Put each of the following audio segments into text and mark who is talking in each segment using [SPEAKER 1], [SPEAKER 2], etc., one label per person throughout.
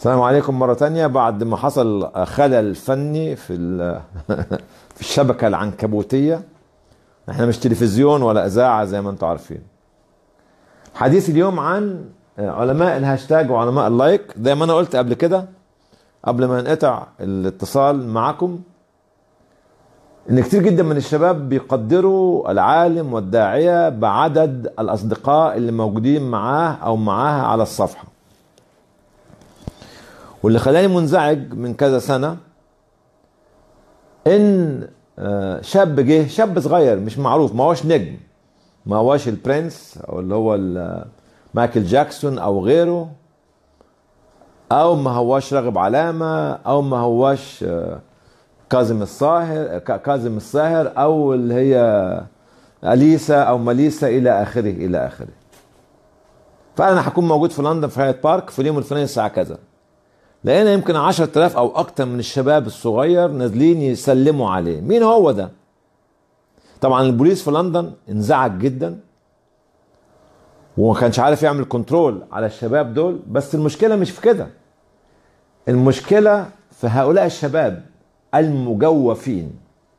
[SPEAKER 1] السلام عليكم مرة تانية بعد ما حصل خلل فني في ال- في الشبكة العنكبوتية احنا مش تلفزيون ولا إذاعة زي ما انتم عارفين حديث اليوم عن علماء الهاشتاج وعلماء اللايك زي ما انا قلت قبل كده قبل ما نقطع الاتصال معكم ان كتير جدا من الشباب بيقدروا العالم والداعية بعدد الاصدقاء اللي موجودين معاه او معاها على الصفحة واللي خلاني منزعج من كذا سنة ان آه، شاب جه شاب صغير مش معروف ما هوش نجم ما هوش البرنس او اللي هو ال- مايكل جاكسون او غيره او ما هوش راغب علامة او ما هوش آه، كاظم الصاهر ك- كاظم الساهر او اللي هي اليسا او ماليسا الى اخره الى اخره فانا هكون موجود في لندن في هايت بارك في اليوم الفلاني الساعه كذا لقينا يمكن 10000 او اكتر من الشباب الصغير نازلين يسلموا عليه مين هو ده طبعا البوليس في لندن انزعج جدا وما كانش عارف يعمل كنترول على الشباب دول بس المشكله مش في كده المشكله في هؤلاء الشباب المجوفين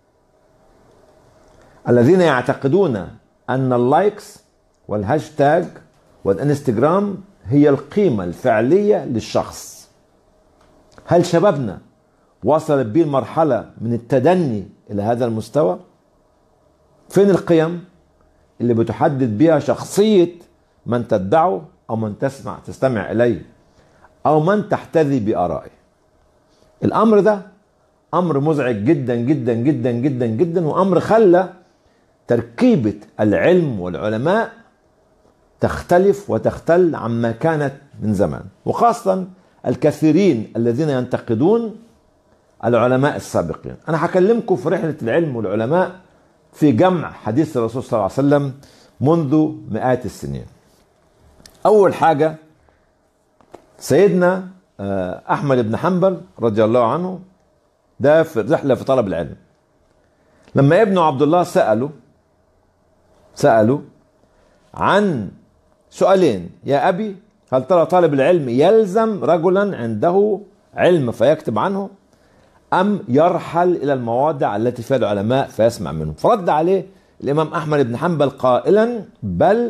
[SPEAKER 1] الذين يعتقدون ان اللايكس والهاشتاج والانستجرام هي القيمه الفعليه للشخص هل شبابنا وصلت به المرحله من التدني الى هذا المستوى فين القيم اللي بتحدد بها شخصيه من تتبعه او من تسمع تستمع اليه او من تحتذي بارائه الامر ده امر مزعج جدا جدا جدا جدا جدا وامر خلى تركيبه العلم والعلماء تختلف وتختل عما كانت من زمان وخاصه الكثيرين الذين ينتقدون العلماء السابقين انا هكلمكم في رحله العلم والعلماء في جمع حديث الرسول صلى الله عليه وسلم منذ مئات السنين اول حاجه سيدنا آه، احمد بن حنبل رضي الله عنه ده في رحله في طلب العلم لما ابنه عبد الله ساله ساله عن سؤالين يا ابي هل ترى طالب العلم يلزم رجلا عنده علم فيكتب عنه ام يرحل الى المواضع التي فيها العلماء فيسمع منهم فرد عليه الامام احمد بن حنبل قائلا بل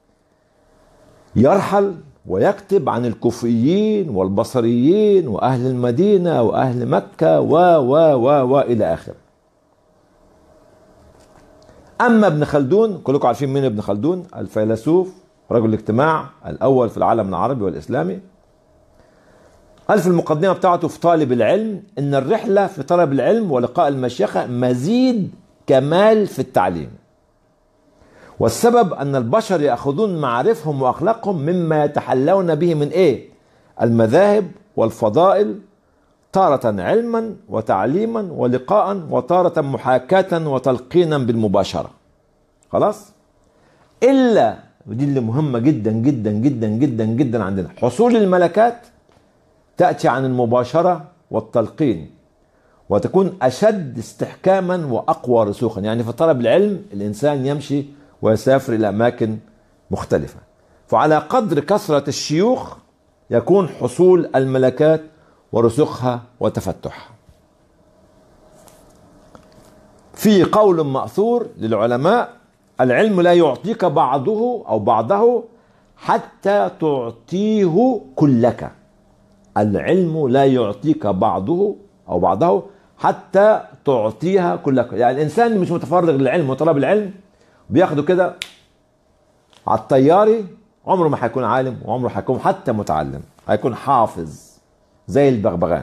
[SPEAKER 1] يرحل ويكتب عن الكوفيين والبصريين واهل المدينه واهل مكه و و و و الى اخره. اما ابن خلدون كلكم عارفين مين ابن خلدون الفيلسوف رجل الاجتماع الاول في العالم العربي والاسلامي قال في المقدمه بتاعته في طالب العلم ان الرحله في طلب العلم ولقاء المشيخه مزيد كمال في التعليم. والسبب ان البشر ياخذون معارفهم واخلاقهم مما يتحلون به من ايه؟ المذاهب والفضائل تارة علما وتعليما ولقاء وتارة محاكاة وتلقينا بالمباشرة. خلاص؟ الا ودي اللي مهمة جدا جدا جدا جدا جدا عندنا حصول الملكات تأتي عن المباشرة والتلقين وتكون أشد استحكاما وأقوى رسوخا يعني في طلب العلم الإنسان يمشي ويسافر إلى أماكن مختلفة فعلى قدر كثرة الشيوخ يكون حصول الملكات ورسوخها وتفتحها في قول مأثور للعلماء العلم لا يعطيك بعضه أو بعضه حتى تعطيه كلك العلم لا يعطيك بعضه او بعضه حتى تعطيها كلك يعني الانسان اللي مش متفرغ للعلم وطلب العلم بياخده كده على الطياري عمره ما هيكون عالم وعمره هيكون حتى متعلم هيكون حافظ زي البغبغان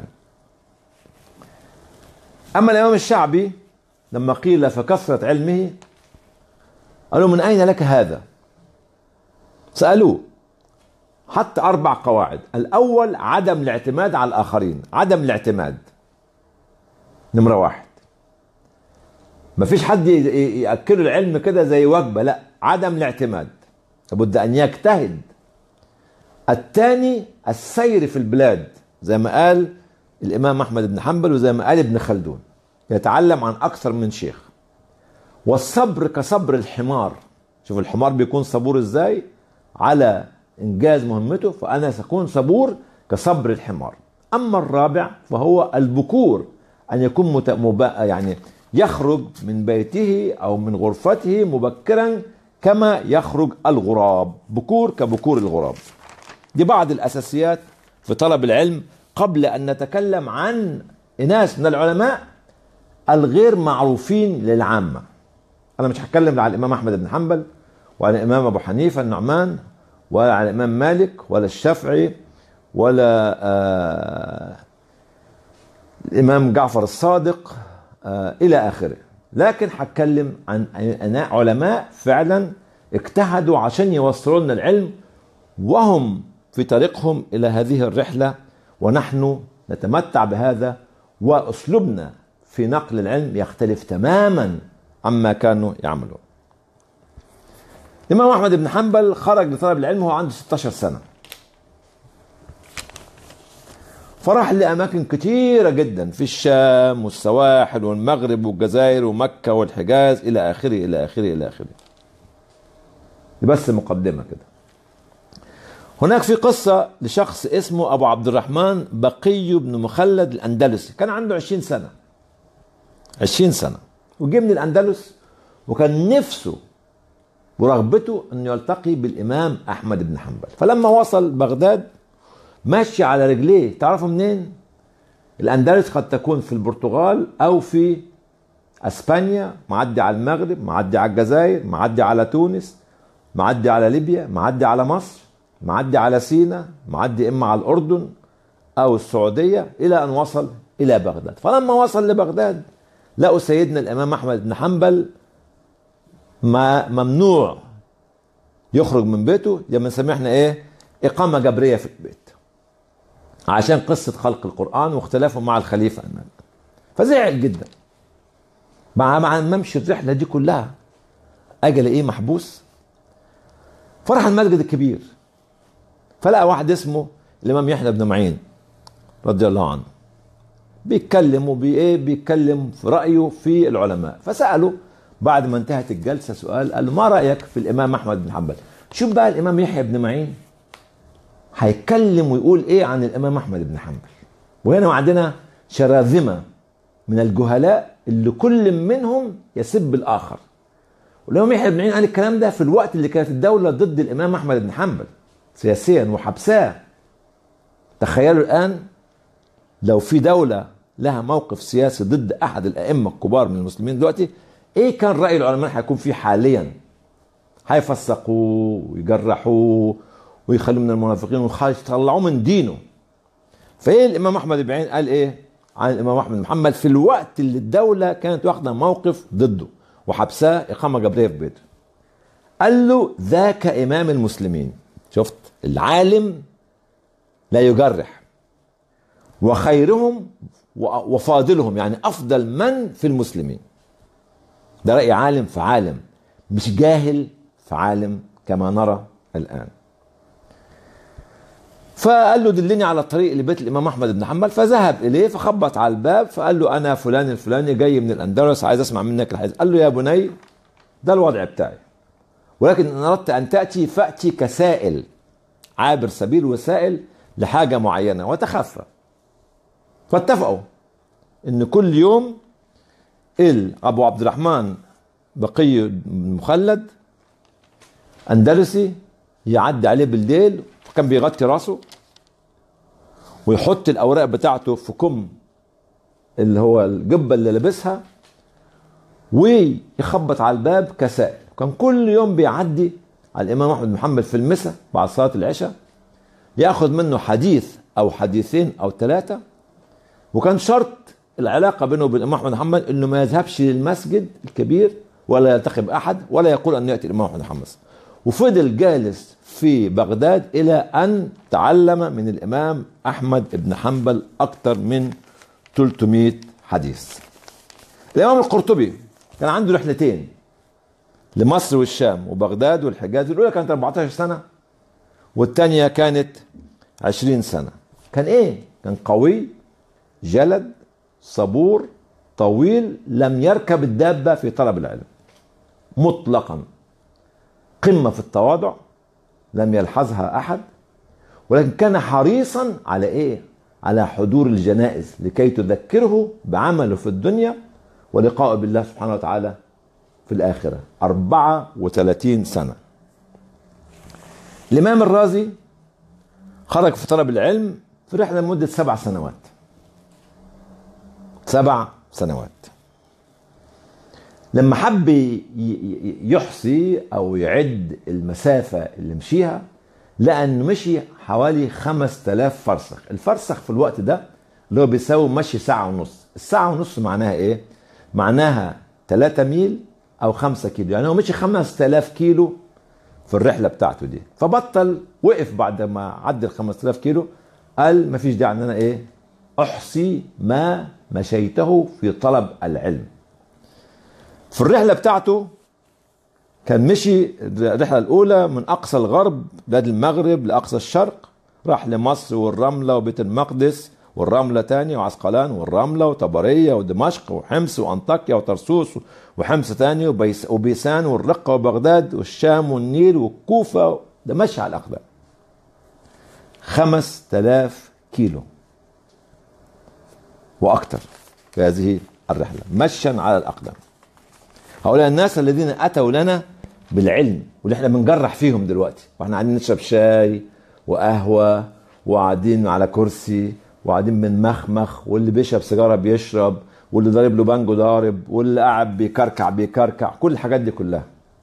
[SPEAKER 1] اما الامام الشعبي لما قيل فكثرة علمه قالوا من اين لك هذا سالوه حتى أربع قواعد الأول عدم الاعتماد على الآخرين عدم الاعتماد نمرة واحد مفيش حد ي- ي- يأكله العلم كده زي وجبة لا عدم الاعتماد لابد أن يجتهد الثاني السير في البلاد زي ما قال الإمام أحمد بن حنبل وزي ما قال ابن خلدون يتعلم عن أكثر من شيخ والصبر كصبر الحمار شوف الحمار بيكون صبور ازاي على انجاز مهمته فانا ساكون صبور كصبر الحمار أما الرابع فهو البكور أن يكون مت... مب... يعني يخرج من بيته أو من غرفته مبكرا كما يخرج الغراب بكور كبكور الغراب دي بعض الأساسيات في طلب العلم قبل أن نتكلم عن ناس من العلماء الغير معروفين للعامة أنا مش هتكلم على الإمام أحمد بن حنبل وعلى الإمام أبو حنيفة النعمان ولا على الإمام مالك ولا الشافعي ولا آه الإمام جعفر الصادق آه إلى آخره لكن هتكلم عن علماء فعلا اجتهدوا عشان يوصلوا لنا العلم وهم في طريقهم إلى هذه الرحلة ونحن نتمتع بهذا وأسلوبنا في نقل العلم يختلف تماما عما كانوا يعملون الإمام أحمد بن حنبل خرج لطلب العلم وهو عنده 16 سنة فراح لأماكن كتيرة جدا في الشام والسواحل والمغرب والجزائر ومكة والحجاز إلى آخره إلى آخره إلى آخره دي بس مقدمة كده هناك في قصة لشخص اسمه أبو عبد الرحمن بقي بن مخلد الأندلسي كان عنده 20 سنة 20 سنة وجه من الأندلس وكان نفسه ورغبته أنه يلتقي بالإمام أحمد بن حنبل فلما وصل بغداد ماشي على رجليه تعرفوا منين الأندلس قد تكون في البرتغال أو في أسبانيا معدي على المغرب معدي على الجزائر معدي على تونس معدي على ليبيا معدي على مصر معدي على سينا معدي إما على الأردن أو السعودية إلى أن وصل إلى بغداد فلما وصل لبغداد لقوا سيدنا الإمام أحمد بن حنبل ما ممنوع يخرج من بيته لما سمعنا إيه إقامة جبرية في البيت عشان قصة خلق القرآن واختلافه مع الخليفة أمان فزعل جدا مع مع ما امشي الرحلة دي كلها أجي ألاقيه محبوس فرح المسجد الكبير فلقى واحد اسمه الإمام يحيى بن معين رضي الله عنه بيتكلم وبي ايه بيتكلم في رأيه في العلماء فسأله بعد ما انتهت الجلسة سؤال قال له ما رأيك في الإمام أحمد بن حنبل شوف بقى الإمام يحيى بن معين هيتكلم ويقول ايه عن الامام احمد بن حنبل وهنا عندنا شراذمه من الجهلاء اللي كل منهم يسب الاخر والامام يحيى بن معين قال الكلام ده في الوقت اللي كانت الدوله ضد الامام احمد بن حنبل سياسيا وحبساه تخيلوا الان لو في دوله لها موقف سياسي ضد احد الائمه الكبار من المسلمين دلوقتي ايه كان راي العلماء هيكون فيه حاليا هيفسقوه ويجرحوه ويخلوا من المنافقين ويطلعوه من دينه فايه الامام احمد بن عين قال ايه عن الامام احمد بن محمد في الوقت اللي الدوله كانت واخده موقف ضده وحبساه اقامه جبريه في بيته قال له ذاك امام المسلمين شفت العالم لا يجرح وخيرهم وفاضلهم يعني افضل من في المسلمين ده راي عالم في عالم مش جاهل في عالم كما نرى الان فقال له دلني على الطريق لبيت الامام احمد بن حنبل فذهب اليه فخبط على الباب فقال له انا فلان الفلاني جاي من الاندلس عايز اسمع منك الحديث قال له يا بني ده الوضع بتاعي ولكن ان اردت ان تاتي فاتي كسائل عابر سبيل وسائل لحاجه معينه وتخفى فاتفقوا ان كل يوم ابو عبد الرحمن بقي مخلد اندلسي يعدي عليه بالليل كان بيغطي راسه ويحط الاوراق بتاعته في كم اللي هو الجبه اللي لابسها ويخبط على الباب كسائل كان كل يوم بيعدي على الامام احمد بن محمد في المساء بعد صلاه العشاء ياخذ منه حديث او حديثين او ثلاثه وكان شرط العلاقه بينه وبين الامام احمد بن محمد انه ما يذهبش للمسجد الكبير ولا يلتقي باحد ولا يقول ان ياتي الامام احمد بن محمد وفضل جالس في بغداد إلى أن تعلم من الإمام أحمد بن حنبل أكثر من 300 حديث الإمام القرطبي كان عنده رحلتين لمصر والشام وبغداد والحجاز الأولى كانت 14 سنة والثانية كانت 20 سنة كان إيه؟ كان قوي جلد صبور طويل لم يركب الدابة في طلب العلم مطلقا قمة في التواضع لم يلحظها أحد ولكن كان حريصا على ايه على حضور الجنائز لكي تذكره بعمله في الدنيا ولقائه بالله سبحانه وتعالى في الآخرة 34 سنة الإمام الرازي خرج في طلب العلم في رحلة لمدة سبع سنوات سبع سنوات لما حب يحصي أو يعد المسافة اللي مشيها لقى انه مشي حوالي 5000 فرسخ الفرسخ في الوقت ده اللي هو بيساوي مشي ساعة ونص الساعة ونص معناها ايه معناها 3 ميل او 5 كيلو يعني هو مشي 5000 كيلو في الرحلة بتاعته دي فبطل وقف بعد ما عدى ال 5000 كيلو قال ما فيش داعي ان انا ايه احصي ما مشيته في طلب العلم في الرحلة بتاعته كان مشي الرحلة الأولى من أقصى الغرب بلاد المغرب لأقصى الشرق راح لمصر والرملة وبيت المقدس والرملة تاني وعسقلان والرملة وطبرية ودمشق وحمص وأنطاكيا وطرسوس وحمص تاني وبيس وبيسان والرقة وبغداد والشام والنيل والكوفة ده مشي على الأقدام خمس تلاف كيلو وأكثر في هذه الرحلة مشيا على الأقدام هؤلاء الناس الذين أتوا لنا بالعلم واللي احنا بنجرح فيهم دلوقتي واحنا قاعدين نشرب شاي وقهوة وقاعدين على كرسي وقاعدين بنمخمخ واللي بيشرب سيجارة بيشرب واللي ضارب له بانجو ضارب واللي قاعد بيكركع بيكركع كل الحاجات دي كلها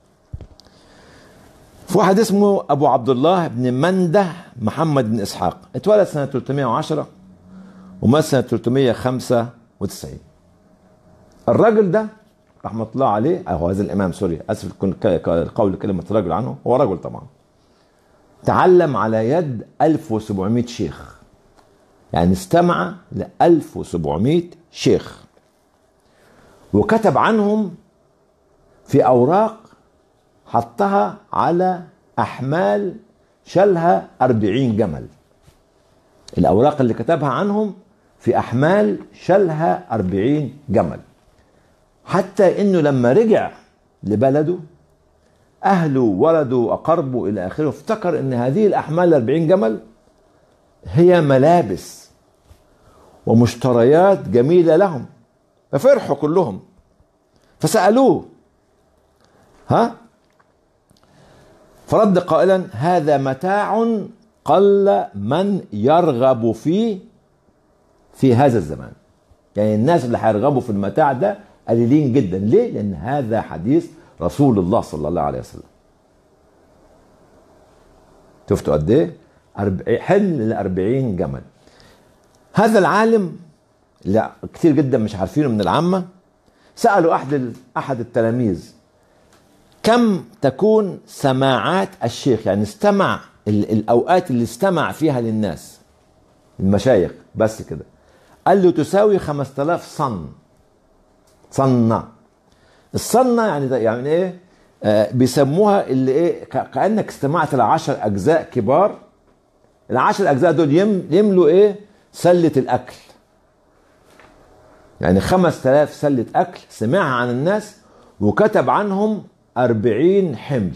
[SPEAKER 1] في واحد اسمه ابو عبد الله بن منده محمد بن اسحاق اتولد سنه 310 ومات سنه 395 الراجل ده رحمه الله عليه او هذا الامام سوري اسف قول كلمه رجل عنه هو رجل طبعا تعلم على يد 1700 شيخ يعني استمع ل 1700 شيخ وكتب عنهم في اوراق حطها على احمال شالها 40 جمل الاوراق اللي كتبها عنهم في احمال شالها 40 جمل حتى انه لما رجع لبلده اهله ولده اقربه الى اخره افتكر ان هذه الاحمال 40 جمل هي ملابس ومشتريات جميله لهم ففرحوا كلهم فسالوه ها فرد قائلا هذا متاع قل من يرغب فيه في هذا الزمان يعني الناس اللي هيرغبوا في المتاع ده قليلين جدا ليه لان هذا حديث رسول الله صلى الله عليه وسلم شفتوا قد ايه حمل ل 40 جمل هذا العالم لا كتير جدا مش عارفينه من العامه سالوا احد احد التلاميذ كم تكون سماعات الشيخ يعني استمع الاوقات اللي استمع فيها للناس المشايخ بس كده قال له تساوي 5000 صن صنة الصنة يعني ده يعني ايه آه بيسموها اللي ايه كانك استمعت لعشر اجزاء كبار العشر اجزاء دول يم يملوا ايه سله الاكل يعني 5000 سله اكل سمعها عن الناس وكتب عنهم أربعين حمل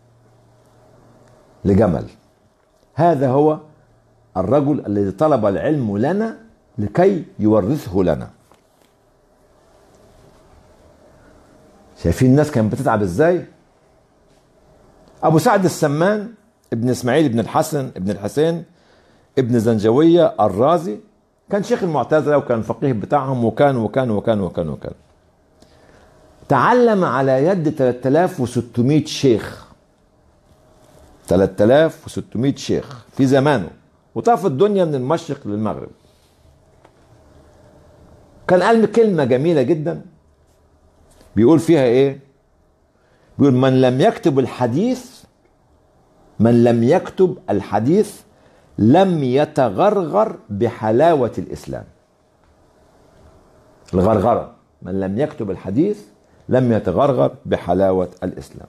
[SPEAKER 1] لجمل هذا هو الرجل الذي طلب العلم لنا لكي يورثه لنا شايفين الناس كانت بتتعب ازاي ابو سعد السمان ابن اسماعيل ابن الحسن ابن الحسين ابن زنجوية الرازي كان شيخ المعتزلة وكان فقيه بتاعهم وكان وكان وكان وكان وكان تعلم على يد 3600 شيخ 3600 شيخ في زمانه وطاف الدنيا من المشرق للمغرب كان قال كلمة جميلة جدا بيقول فيها ايه بيقول من لم يكتب الحديث من لم يكتب الحديث لم يتغرغر بحلاوة الإسلام الغرغرة من لم يكتب الحديث لم يتغرغر بحلاوة الإسلام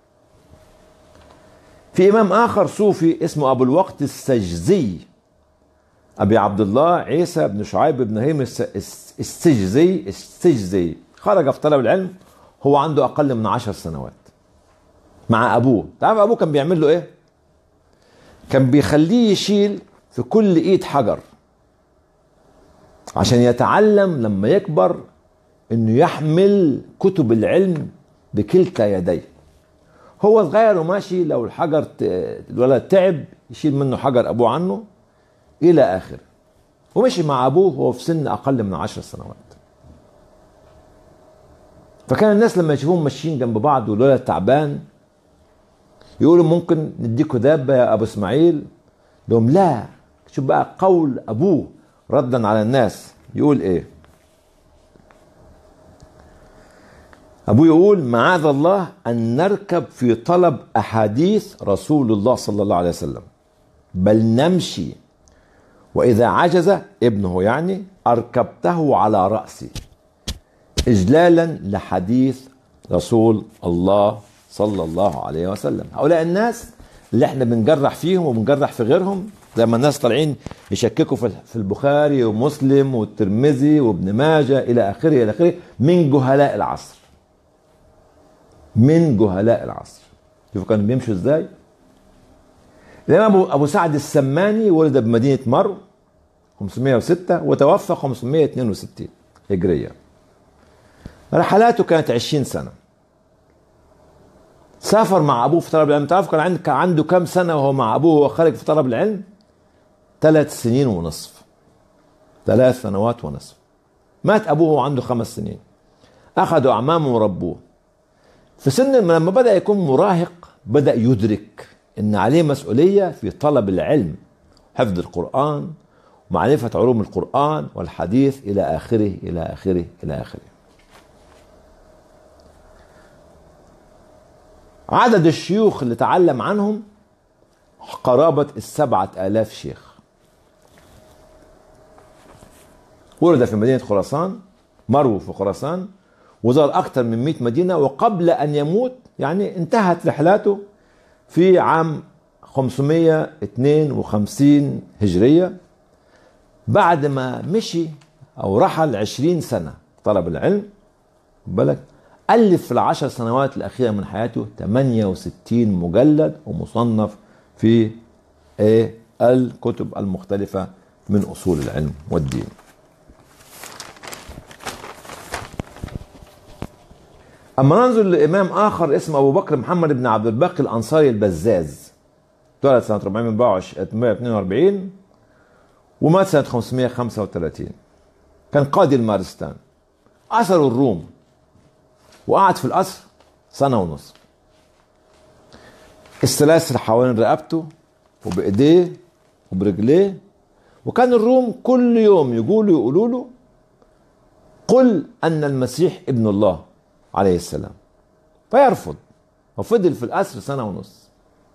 [SPEAKER 1] في إمام آخر صوفي اسمه أبو الوقت السجزي أبي عبد الله عيسى بن شعيب بن هيم السجزي السجزي خرج في طلب العلم هو عنده أقل من عشر سنوات مع أبوه تعرف أبوه كان بيعمل له إيه كان بيخليه يشيل في كل ايد حجر عشان يتعلم لما يكبر انه يحمل كتب العلم بكلتا يديه هو صغير وماشي لو الحجر ت- الولد تعب يشيل منه حجر ابوه عنه الى اخره ومشي مع ابوه وهو في سن اقل من عشر سنوات فكان الناس لما يشوفوهم ماشيين جنب بعض والولد تعبان يقولوا ممكن نديكوا دابه يا ابو اسماعيل لهم لا شوف بقى قول ابوه ردا على الناس يقول ايه ابوه يقول معاذ الله ان نركب في طلب احاديث رسول الله صلى الله عليه وسلم بل نمشي واذا عجز ابنه يعني اركبته على راسي اجلالا لحديث رسول الله صلى الله عليه وسلم هؤلاء الناس اللي احنا بنجرح فيهم وبنجرح في غيرهم زي ما الناس طالعين يشككوا في في البخاري ومسلم والترمذي وابن ماجه الى اخره الى اخره من جهلاء العصر من جهلاء العصر شوفوا كانوا بيمشوا ازاي الامام ابو ابو سعد السماني ولد بمدينه مرو 506 وتوفى 562 هجريه رحلاته كانت 20 سنه سافر مع ابوه في طلب العلم تعرف كان عنده كان عنده كام سنه وهو مع ابوه وهو خارج في طلب العلم ثلاث سنين ونصف ثلاث سنوات ونصف مات ابوه وهو عنده خمس سنين اخذوا اعمامه وربوه في سن لما بدا يكون مراهق بدا يدرك ان عليه مسؤوليه في طلب العلم حفظ القران ومعرفه علوم القران والحديث الى اخره الى اخره الى اخره عدد الشيوخ اللي تعلم عنهم قرابة السبعة آلاف شيخ ولد في مدينة خراسان مرو في خراسان وزار أكثر من 100 مدينة وقبل أن يموت يعني انتهت رحلاته في عام 552 هجرية بعد ما مشي أو رحل 20 سنة طلب العلم بالك ألف في العشر سنوات الأخيرة من حياته 68 مجلد ومصنف في إيه الكتب المختلفة من أصول العلم والدين أما ننظر لإمام آخر اسمه أبو بكر محمد بن عبد الباقي الأنصاري البزاز اتولد سنة 442 ومات سنة 535 كان قاضي المارستان أثروا الروم وقعد في القصر سنة ونص السلاسل حوالين رقبته وبإيديه وبرجليه وكان الروم كل يوم يقولوا يقولوا له قل أن المسيح ابن الله عليه السلام فيرفض وفضل في القصر سنة ونص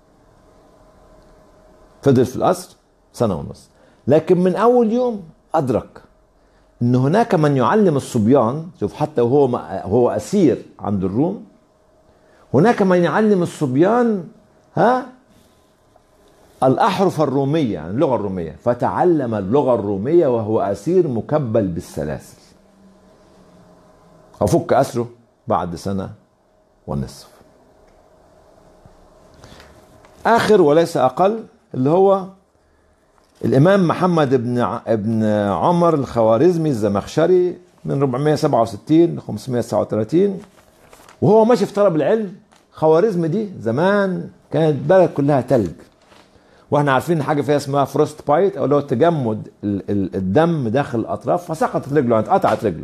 [SPEAKER 1] فضل في القصر سنة ونص لكن من أول يوم أدرك ان هناك من يعلم الصبيان شوف حتى وهو هو اسير عند الروم هناك من يعلم الصبيان ها الاحرف الروميه يعني اللغه الروميه فتعلم اللغه الروميه وهو اسير مكبل بالسلاسل وفك اسره بعد سنه ونصف اخر وليس اقل اللي هو الامام محمد بن ابن عمر الخوارزمي الزمخشري من 467 ل 539 وهو ماشي في طلب العلم خوارزم دي زمان كانت بلد كلها تلج واحنا عارفين حاجه فيها اسمها فروست بايت او اللي هو تجمد الدم داخل الاطراف فسقطت رجله يعني اتقطعت رجله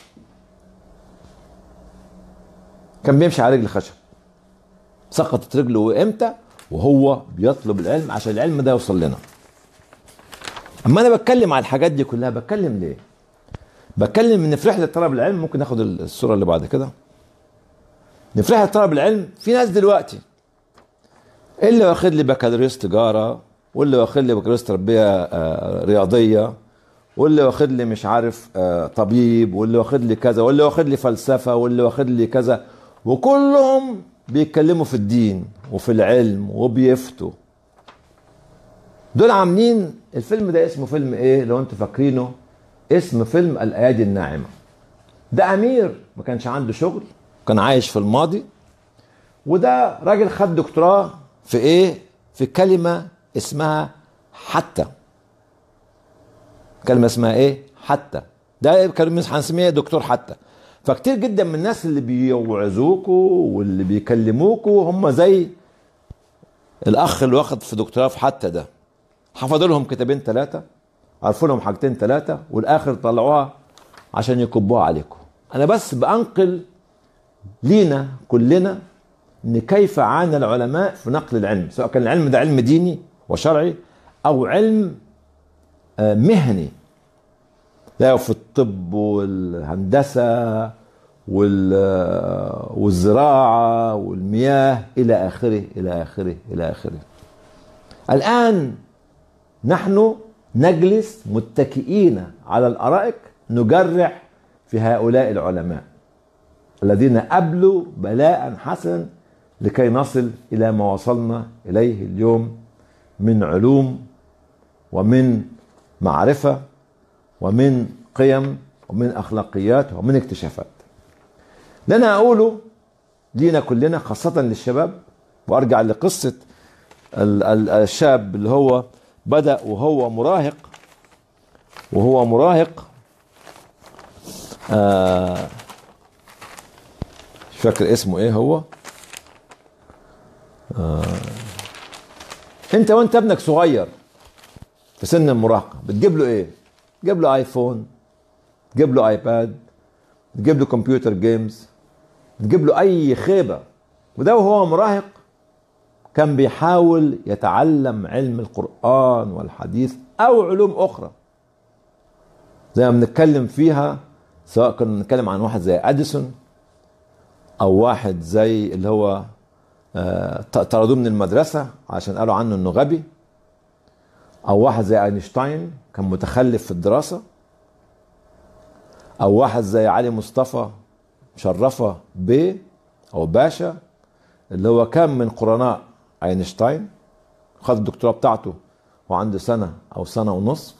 [SPEAKER 1] كان بيمشي على رجل خشب سقطت رجله امتى وهو بيطلب العلم عشان العلم ده يوصل لنا اما انا بتكلم على الحاجات دي كلها بتكلم ليه بتكلم ان في رحله طلب العلم ممكن ناخد الصوره اللي بعد كده ان في رحله طلب العلم في ناس دلوقتي اللي واخد لي بكالوريوس تجاره واللي واخد لي بكالوريوس تربيه آه رياضيه واللي واخد لي مش عارف آه طبيب واللي واخد لي كذا واللي واخد لي فلسفه واللي واخد لي كذا وكلهم بيتكلموا في الدين وفي العلم وبيفتوا دول عاملين الفيلم ده اسمه فيلم ايه لو انتوا فاكرينه اسم فيلم الايادي الناعمه ده امير ما كانش عنده شغل كان عايش في الماضي وده راجل خد دكتوراه في ايه في كلمه اسمها حتى كلمة اسمها ايه حتى ده كلمة هنسميها دكتور حتى فكتير جدا من الناس اللي بيوعظوكوا واللي بيكلموكوا هم زي الاخ اللي واخد في دكتوراه في حتى ده حفظوا لهم كتابين ثلاثة عرفوا لهم حاجتين ثلاثة والاخر طلعوها عشان يكبوها عليكم انا بس بانقل لينا كلنا ان كيف عانى العلماء في نقل العلم سواء كان العلم ده علم ديني وشرعي او علم آه، مهني لا في الطب والهندسه وال- آه، والزراعه والمياه الى اخره الى اخره الى اخره الان نحن نجلس متكئين على الارائك نجرح في هؤلاء العلماء الذين أبلوا بلاء حسنا لكي نصل إلى ما وصلنا إليه اليوم من علوم ومن معرفة ومن قيم ومن أخلاقيات ومن اكتشافات لنا أقوله لينا كلنا خاصة للشباب وأرجع لقصة ال- ال- الشاب اللي هو بدأ وهو مراهق وهو مراهق آه مش فاكر اسمه ايه هو آه. انت وانت ابنك صغير في سن المراهقه بتجيب له ايه تجيب له ايفون تجيب له ايباد تجيب له كمبيوتر جيمز تجيب له اي خيبه وده وهو مراهق كان بيحاول يتعلم علم القران والحديث او علوم اخرى زي ما بنتكلم فيها سواء كنا بنتكلم عن واحد زي اديسون او واحد زي اللي هو آه، ط- طردوه من المدرسه عشان قالوا عنه انه غبي او واحد زي اينشتاين كان متخلف في الدراسه او واحد زي علي مصطفى شرفه بيه او باشا اللي هو كان من قرناء اينشتاين خد الدكتوراه بتاعته وعنده سنه او سنه ونصف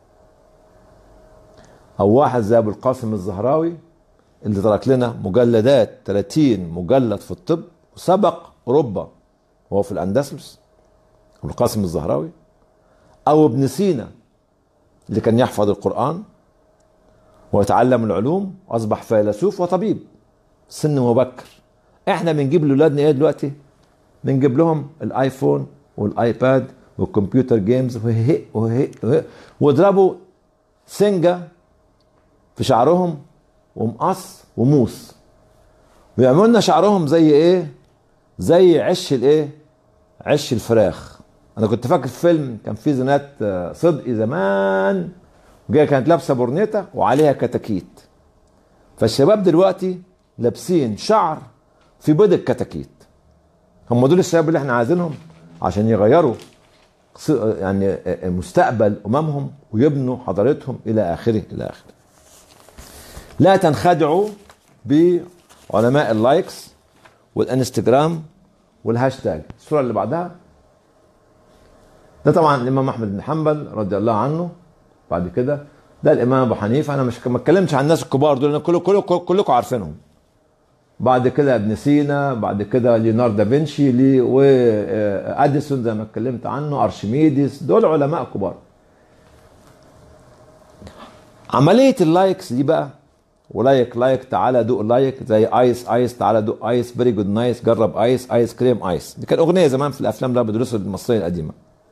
[SPEAKER 1] او واحد زي ابو القاسم الزهراوي اللي ترك لنا مجلدات 30 مجلد في الطب وسبق اوروبا وهو في الاندلس ابو القاسم الزهراوي او ابن سينا اللي كان يحفظ القران ويتعلم العلوم واصبح فيلسوف وطبيب سن مبكر احنا بنجيب لاولادنا ايه دلوقتي بنجيب لهم الايفون والايباد والكمبيوتر جيمز وهي وهي وهي واضربوا سنجه في شعرهم ومقص وموس ويعملوا لنا شعرهم زي ايه زي عش الايه عش الفراخ انا كنت فاكر في فيلم كان فيه زنات آه، صدقي زمان وجايه كانت لابسه برنيطه وعليها كتاكيت فالشباب دلوقتي لابسين شعر في بيض الكتاكيت هم دول الشباب اللي احنا عايزينهم عشان يغيروا ص- يعني آه، مستقبل اممهم ويبنوا حضارتهم الى اخره الى اخره لا تنخدعوا بعلماء اللايكس والانستجرام والهاشتاج الصورة اللي بعدها ده طبعا الامام احمد بن حنبل رضي الله عنه بعد كده ده الامام ابو حنيفه انا مش ما اتكلمتش عن الناس الكبار دول انا كل كل كل كلكم عارفينهم بعد كده ابن سينا بعد كده ليوناردو دافنشي لي واديسون زي ما اتكلمت عنه ارشميدس دول علماء كبار عمليه اللايكس دي بقى ولايك لايك تعالى دوق لايك زي ايس ايس تعالى دوق ايس فيري جود نايس جرب ايس ايس كريم ايس دي كانت اغنيه زمان في الافلام اللي أنا بدرسها المصريه القديمه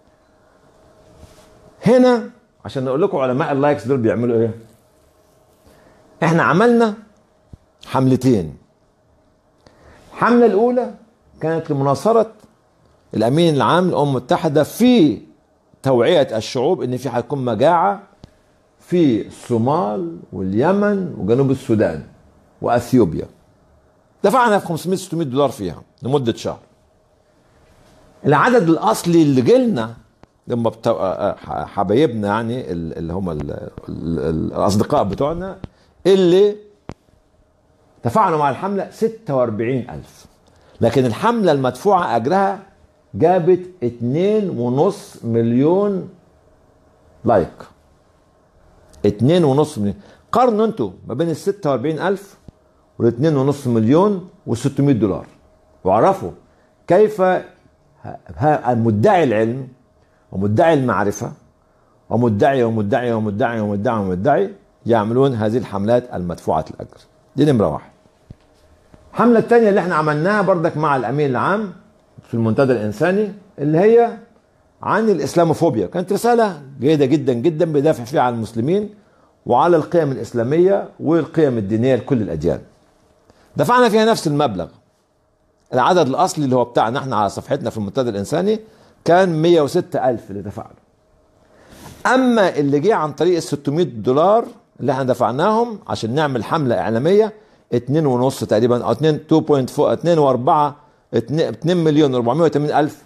[SPEAKER 1] هنا عشان نقول لكم علماء اللايكس دول بيعملوا ايه احنا عملنا حملتين الحمله الاولى كانت لمناصره الامين العام للامم المتحده في توعيه الشعوب ان في هيكون مجاعه في الصومال واليمن وجنوب السودان واثيوبيا دفعنا في 500 600 دولار فيها لمده شهر العدد الاصلي اللي جيلنا لما بتو... حبايبنا يعني ال- اللي هم ال... ال... ال- الاصدقاء بتوعنا اللي دفعنا مع الحمله 46000 لكن الحمله المدفوعه اجرها جابت 2.5 مليون لايك اتنين ونص مليون قارنوا انتوا ما بين ال 46000 وال 2.5 مليون و 600 دولار وعرفوا كيف ه- ه- مدعي العلم ومدعي المعرفة ومدعي ومدعي ومدعي ومدعي ومدعي يعملون هذه الحملات المدفوعة الأجر دي نمرة واحد الحملة الثانية اللي احنا عملناها بردك مع الأمين العام في المنتدى الإنساني اللي هي عن الإسلاموفوبيا كانت رسالة جيدة جدا جدا بيدافع فيها عن المسلمين وعلى القيم الإسلامية والقيم الدينية لكل الأديان دفعنا فيها نفس المبلغ العدد الأصلي اللي هو بتاعنا احنا على صفحتنا في المنتدى الإنساني كان 106 ألف اللي دفع له أما اللي جه عن طريق ال 600 دولار اللي احنا دفعناهم عشان نعمل حملة إعلامية 2 ونص تقريبا أو 2 2.4 2 و4 2 مليون 480 ألف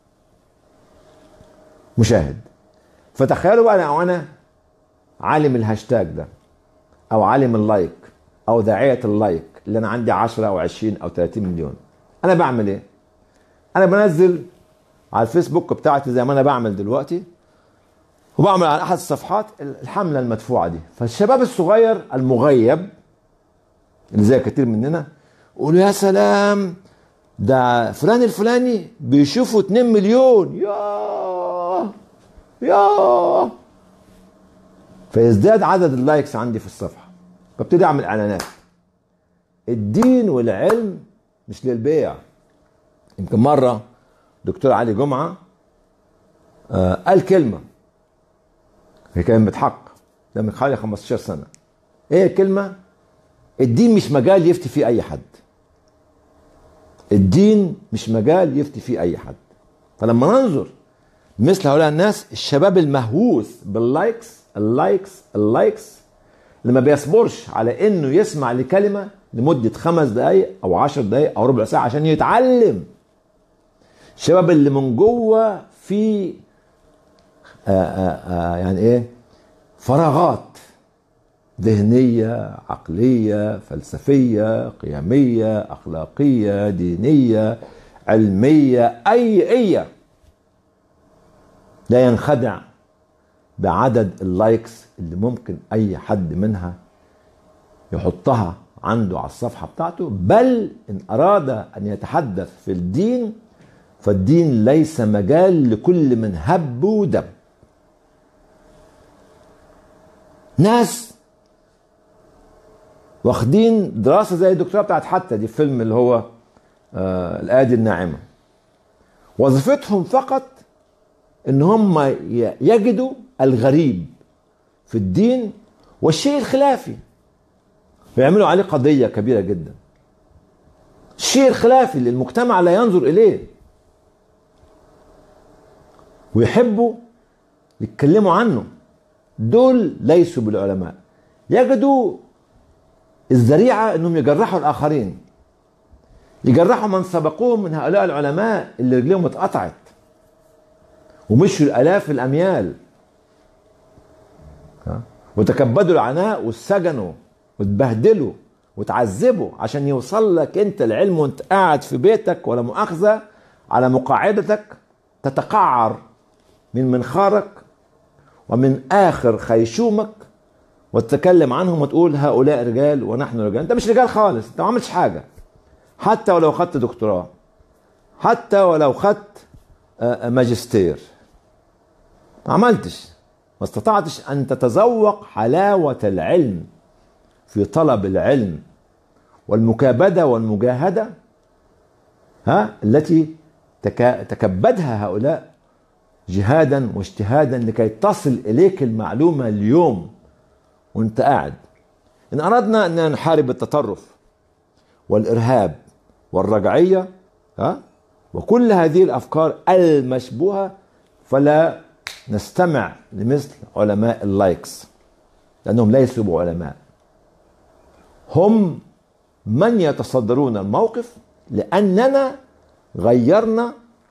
[SPEAKER 1] مشاهد فتخيلوا بقى لو أنا عالم الهاشتاج ده أو عالم اللايك أو داعية اللايك اللي أنا عندي 10 أو 20 أو 30 مليون أنا بعمل إيه؟ أنا بنزل على الفيسبوك بتاعتي زي ما أنا بعمل دلوقتي وبعمل على احد الصفحات الحمله المدفوعه دي فالشباب الصغير المغيب اللي زي كتير مننا يقولوا يا سلام ده فلان الفلاني بيشوفوا 2 مليون يا يا فيزداد عدد اللايكس عندي في الصفحه ببتدي اعمل اعلانات الدين والعلم مش للبيع يمكن مره دكتور علي جمعه آه قال كلمه هي كلمة حق ده من حوالي 15 سنة ايه الكلمة الدين مش مجال يفتي فيه اي حد الدين مش مجال يفتي فيه اي حد فلما ننظر مثل هؤلاء الناس الشباب المهووس باللايكس اللايكس اللايكس اللي ما بيصبرش على انه يسمع لكلمة لمدة خمس دقايق او عشر دقايق او ربع ساعة عشان يتعلم الشباب اللي من جوه في آآ آآ يعني ايه فراغات ذهنية عقلية فلسفية قيمية أخلاقية دينية علمية أي أي لا ينخدع بعدد اللايكس اللي ممكن أي حد منها يحطها عنده على الصفحة بتاعته بل إن أراد أن يتحدث في الدين فالدين ليس مجال لكل من هب ودب ناس واخدين دراسة زي الدكتوراه بتاعت حتى دي فيلم اللي هو آه الآيادي الناعمة وظيفتهم فقط ان هم يجدوا الغريب في الدين والشيء الخلافي ويعملوا عليه قضية كبيرة جدا الشيء الخلافي اللي المجتمع لا ينظر إليه ويحبوا يتكلموا عنه دول ليسوا بالعلماء يجدوا الذريعة انهم يجرحوا الاخرين يجرحوا من سبقوهم من هؤلاء العلماء اللي رجليهم اتقطعت ومشوا الالاف الاميال وتكبدوا العناء واتسجنوا واتبهدلوا وتعذبوا عشان يوصل لك انت العلم وانت قاعد في بيتك ولا مؤاخذه على مقاعدتك تتقعر من منخارك ومن اخر خيشومك وتتكلم عنهم وتقول هؤلاء رجال ونحن رجال انت مش رجال خالص انت ما عملتش حاجه حتى ولو خدت دكتوراه حتى ولو خدت ماجستير ما عملتش ما استطعتش ان تتذوق حلاوه العلم في طلب العلم والمكابده والمجاهده ها التي تكبدها هؤلاء جهادا واجتهادا لكي تصل اليك المعلومه اليوم وانت قاعد ان اردنا ان نحارب التطرف والارهاب والرجعيه ها وكل هذه الافكار المشبوهه فلا نستمع لمثل علماء اللايكس لانهم ليسوا بعلماء هم من يتصدرون الموقف لاننا غيرنا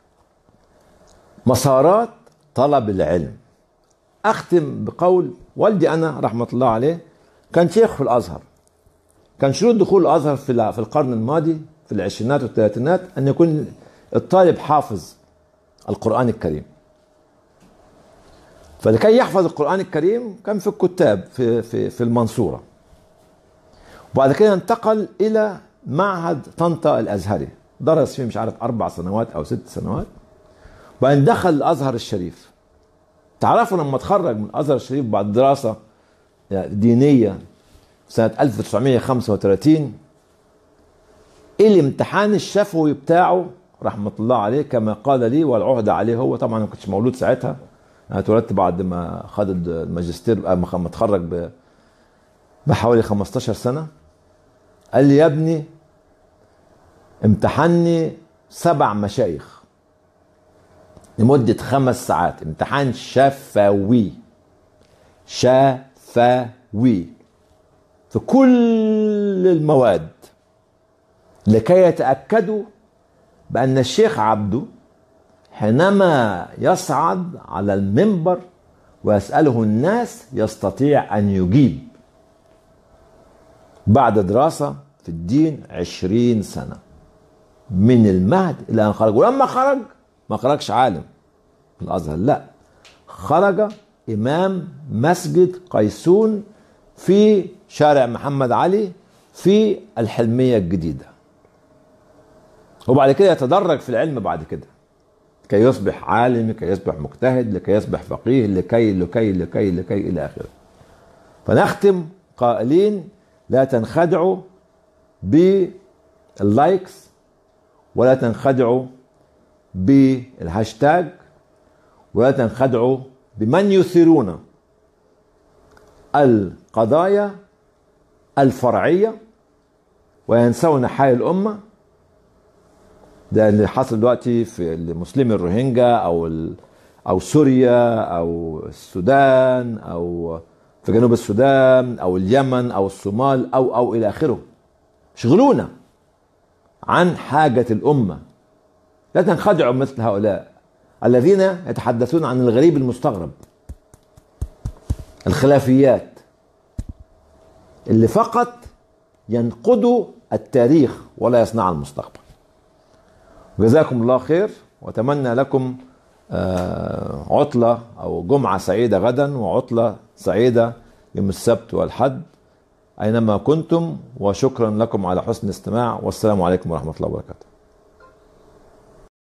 [SPEAKER 1] مسارات طلب العلم اختم بقول والدي انا رحمه الله عليه كان شيخ في الازهر كان شروط دخول الازهر في في القرن الماضي في العشرينات والثلاثينات ان يكون الطالب حافظ القران الكريم فلكي يحفظ القران الكريم كان في الكتاب في في في المنصوره وبعد كده انتقل الى معهد طنطا الازهري درس فيه مش عارف اربع سنوات او ست سنوات وبعدين دخل الازهر الشريف تعرفوا لما اتخرج من الازهر الشريف بعد دراسه دينيه سنه 1935 الامتحان الشفوي بتاعه رحمه الله عليه كما قال لي والعهد عليه هو طبعا ما كنتش مولود ساعتها انا اتولدت بعد ما خد الماجستير ما اتخرج ب- بحوالي 15 سنه قال لي يا ابني امتحني سبع مشايخ لمدة خمس ساعات امتحان شفوي شفوي في كل المواد لكي يتأكدوا بأن الشيخ عبده حينما يصعد على المنبر ويسأله الناس يستطيع أن يجيب بعد دراسة في الدين عشرين سنة من المهد إلى أن خرج ولما خرج ما خرجش عالم في الأزهر لا خرج إمام مسجد قيسون في شارع محمد علي في الحلمية الجديدة وبعد كده يتدرج في العلم بعد كده كي يصبح عالم لكي يصبح مجتهد لكي يصبح فقيه لكي لكي لكي لكي إلى آخره فنختم قائلين لا تنخدعوا باللايكس ولا تنخدعوا بالهاشتاج ولا تنخدعوا بمن يثيرون القضايا الفرعية وينسون حال الأمة ده اللي حصل دلوقتي في المسلمي الروهينجا أو ال- أو سوريا أو السودان أو في جنوب السودان أو اليمن أو الصومال أو أو إلى آخره شغلونا عن حاجة الأمة لا تنخدعوا مثل هؤلاء الذين يتحدثون عن الغريب المستغرب الخلافيات اللي فقط ينقضوا التاريخ ولا يصنع المستقبل جزاكم الله خير واتمنى لكم آه، عطلة أو جمعة سعيدة غدا وعطلة سعيدة يوم السبت والحد أينما كنتم وشكرا لكم على حسن الاستماع والسلام عليكم ورحمة الله وبركاته